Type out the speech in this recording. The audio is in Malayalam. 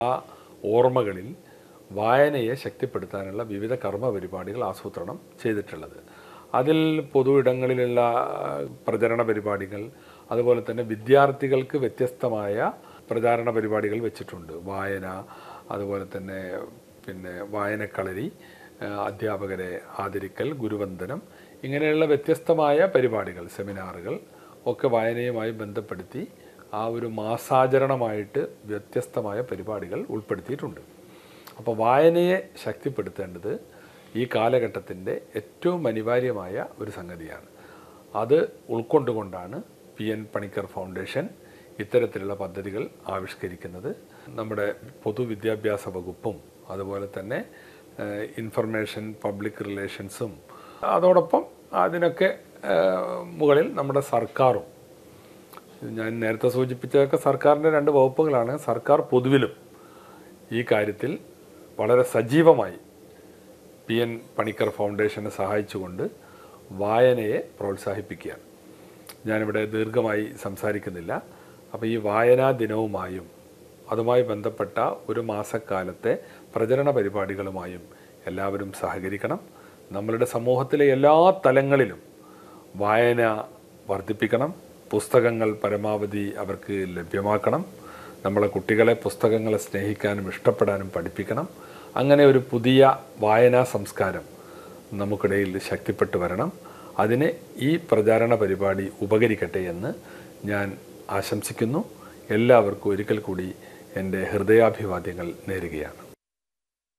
ആ ഓർമ്മകളിൽ വായനയെ ശക്തിപ്പെടുത്താനുള്ള വിവിധ കർമ്മ പരിപാടികൾ ആസൂത്രണം ചെയ്തിട്ടുള്ളത് അതിൽ പൊതു ഇടങ്ങളിലുള്ള ആ, പ്രചരണ പരിപാടികൾ അതുപോലെ തന്നെ വിദ്യാർത്ഥികൾക്ക് വ്യത്യസ്തമായ പ്രചാരണ പരിപാടികൾ വെച്ചിട്ടുണ്ട് വായന അതുപോലെ തന്നെ പിന്നെ വായനക്കളരി ആ, അധ്യാപകരെ ആദരിക്കൽ ഗുരുവന്ദനം ഇങ്ങനെയുള്ള വ്യത്യസ്തമായ പരിപാടികൾ സെമിനാറുകൾ ഒക്കെ വായനയുമായി ബന്ധപ്പെടുത്തി ആ ഒരു മാസാചരണമായിട്ട് വ്യത്യസ്തമായ പരിപാടികൾ ഉൾപ്പെടുത്തിയിട്ടുണ്ട് അപ്പോൾ വായനയെ ശക്തിപ്പെടുത്തേണ്ടത് ഈ കാലഘട്ടത്തിൻ്റെ ഏറ്റവും അനിവാര്യമായ ഒരു സംഗതിയാണ് അത് ഉൾക്കൊണ്ടുകൊണ്ടാണ് പി എൻ പണിക്കർ ഫൗണ്ടേഷൻ ഇത്തരത്തിലുള്ള പദ്ധതികൾ ആവിഷ്കരിക്കുന്നത് നമ്മുടെ പൊതുവിദ്യാഭ്യാസ വകുപ്പും അതുപോലെ തന്നെ ഏഹ്, ഇൻഫർമേഷൻ പബ്ലിക് റിലേഷൻസും അതോടൊപ്പം അതിനൊക്കെ ഏഹ്, മുകളിൽ നമ്മുടെ സർക്കാരും ഞാൻ നേരത്തെ സൂചിപ്പിച്ചതൊക്കെ സർക്കാരിൻ്റെ രണ്ട് വകുപ്പുകളാണ് സർക്കാർ പൊതുവിലും ഈ കാര്യത്തിൽ വളരെ സജീവമായി പി എൻ പണിക്കർ ഫൗണ്ടേഷനെ സഹായിച്ചുകൊണ്ട് വായനയെ പ്രോത്സാഹിപ്പിക്കുകയാണ് ഞാനിവിടെ ദീർഘമായി സംസാരിക്കുന്നില്ല അപ്പോൾ ഈ വായനാ ദിനവുമായും അതുമായി ബന്ധപ്പെട്ട ഒരു മാസക്കാലത്തെ പ്രചരണ പരിപാടികളുമായും എല്ലാവരും സഹകരിക്കണം നമ്മളുടെ സമൂഹത്തിലെ എല്ലാ തലങ്ങളിലും വായന വർദ്ധിപ്പിക്കണം പുസ്തകങ്ങൾ പരമാവധി അവർക്ക് ലഭ്യമാക്കണം നമ്മളെ കുട്ടികളെ പുസ്തകങ്ങളെ സ്നേഹിക്കാനും ഇഷ്ടപ്പെടാനും പഠിപ്പിക്കണം അങ്ങനെ ഒരു പുതിയ വായനാ സംസ്കാരം നമുക്കിടയിൽ ശക്തിപ്പെട്ടു വരണം അതിന് ഈ പ്രചാരണ പരിപാടി ഉപകരിക്കട്ടെ എന്ന് ഞാൻ ആശംസിക്കുന്നു എല്ലാവർക്കും ഒരിക്കൽ കൂടി എൻ്റെ ഹൃദയാഭിവാദ്യങ്ങൾ നേരുകയാണ്